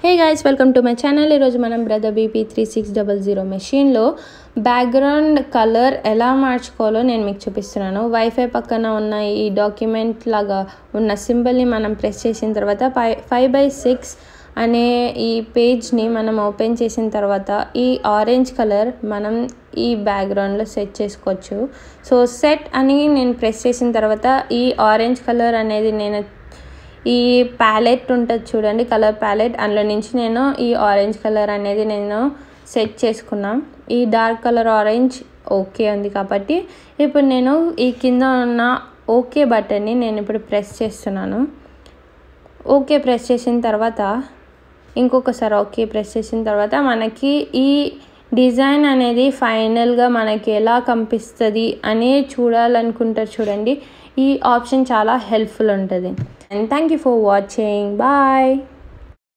hey guys welcome to my channel ఈరోజు మనం brother BP three six double zero మెషిన్లో background colour ఎలా మార్చుకోవాలో నేను మీకు చూపిస్తున్నాను వైఫై పక్కన ఉన్న ఈ డాక్యుమెంట్ లాగా ఉన్న సింబల్ని మనం ప్రెస్ చేసిన తర్వాత ఫై ఫైవ్ బై సిక్స్ అనే ఈ పేజ్ని మనం ఓపెన్ చేసిన తర్వాత ఈ ఆరెంజ్ కలర్ మనం ఈ బ్యాక్గ్రౌండ్లో సెట్ చేసుకోవచ్చు సో సెట్ అని నేను ప్రెస్ చేసిన తర్వాత ఈ ఆరెంజ్ కలర్ అనేది నేను ఈ ప్యాలెట్ ఉంటుంది చూడండి కలర్ ప్యాలెట్ అందులో నుంచి నేను ఈ ఆరెంజ్ కలర్ అనేది నేను సెట్ చేసుకున్నా ఈ డార్క్ కలర్ ఆరెంజ్ ఓకే ఉంది కాబట్టి ఇప్పుడు నేను ఈ కింద ఉన్న ఓకే బటన్ని నేను ఇప్పుడు ప్రెస్ చేస్తున్నాను ఓకే ప్రెస్ చేసిన తర్వాత ఇంకొకసారి ఓకే ప్రెస్ చేసిన తర్వాత మనకి ఈ డిజైన్ అనేది ఫైనల్గా మనకి ఎలా కనిపిస్తుంది అని చూడాలనుకుంటారు చూడండి ఈ ఆప్షన్ చాలా హెల్ప్ఫుల్ ఉంటుంది and thank you for watching bye